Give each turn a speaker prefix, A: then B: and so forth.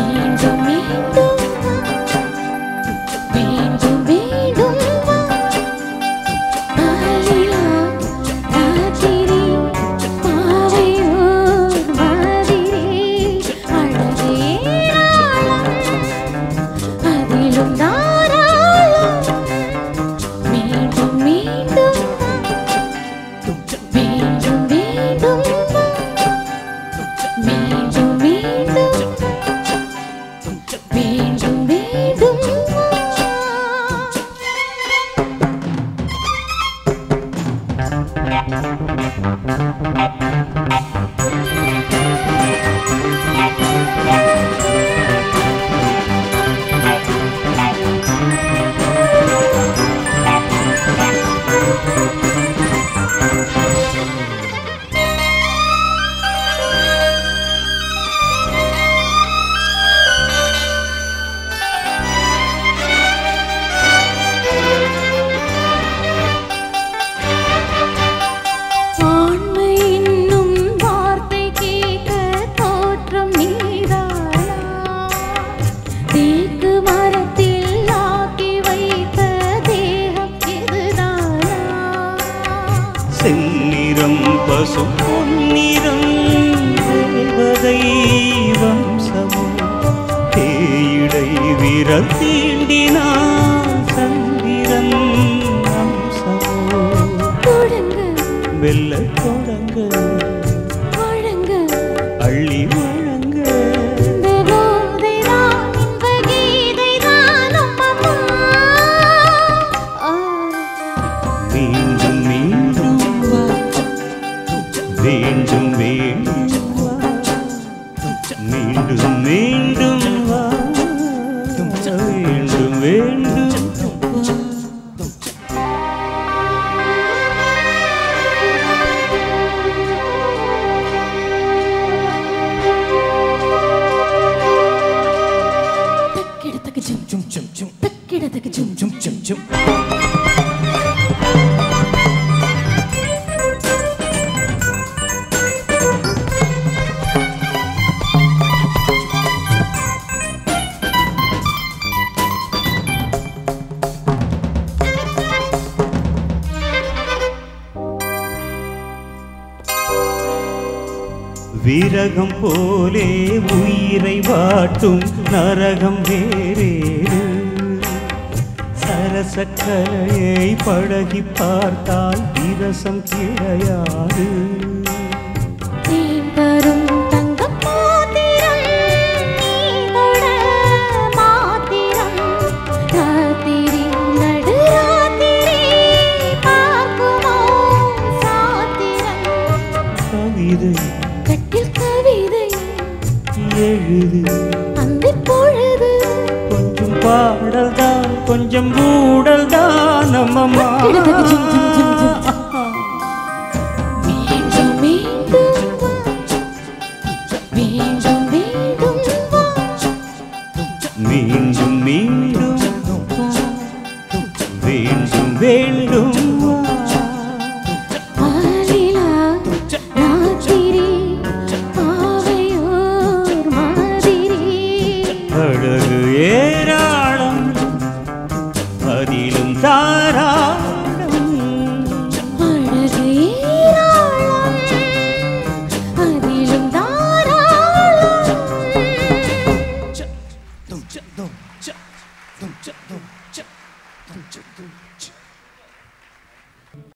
A: மீண்டும் மீண்டும் மீண்டும் மீண்டும் பாலிலா ராத்திரி பாவையோர் மாதிரி அழகே அதிலும் தாராளம் மீண்டும் மீண்டும் மீண்டும் மீண்டும் மீண்டும் மீண்டும் மீண்டும் மீண்டும் ஆண்மை என்னும் வார்த்தை கேட்க தோற்றம் நீதானா தேக்கு மரத்தில் ஆக்கி வைத்த தேகம் இதுதானா
B: செந்நிறம் பசு பொன்னிறம் தேவதை வம்சமோ தேயிடை விரல் தீண்டினான் சந்திரன் அம்சமோ
A: தொடங்க
B: வெல்ல தொடங்க
A: வழங்க
B: அள்ளி வழங்க
A: இந்த போதைதான் இன்ப கீதைதான் அம்மம்மா. ஆ.
B: மீண்டும் மீண்டும் வா வேண்டும் வேண்டும் வா மீண்டும் மீண்டும் வா வேண்டும் வேண்டும் வா
A: தக்கிடத்தக்கு ஜும் ஜும் ஜும் ஜும் தக்கிடத்தக்கு ஜும்
B: ஜும் ஜும் ஜும் விரகம் போலே உயிரை வாட்டும் நரகம் வேறேறு சரசக்கலையை பழகி பார்த்தால் விரசம் கிடையாது
A: தேன் தரும் தங்கப் பாத்திரம் நீ தொட மாத்திரம் ராத்திரி நடுராத்திரி பார்க்குமோ சாத்திரம்
B: கவிதை
A: கட்டில் கவிதை
B: எழுது
A: அந்திப் பொழுது
B: கொஞ்சம் பாடல் தான் கொஞ்சம் கூடல் தான் நம்மம்மா
A: தக்கிடத்தக்கு ஜும் ஜும் ஜும் ஜும் மீண்டும் மீண்டும் வா. மீண்டும்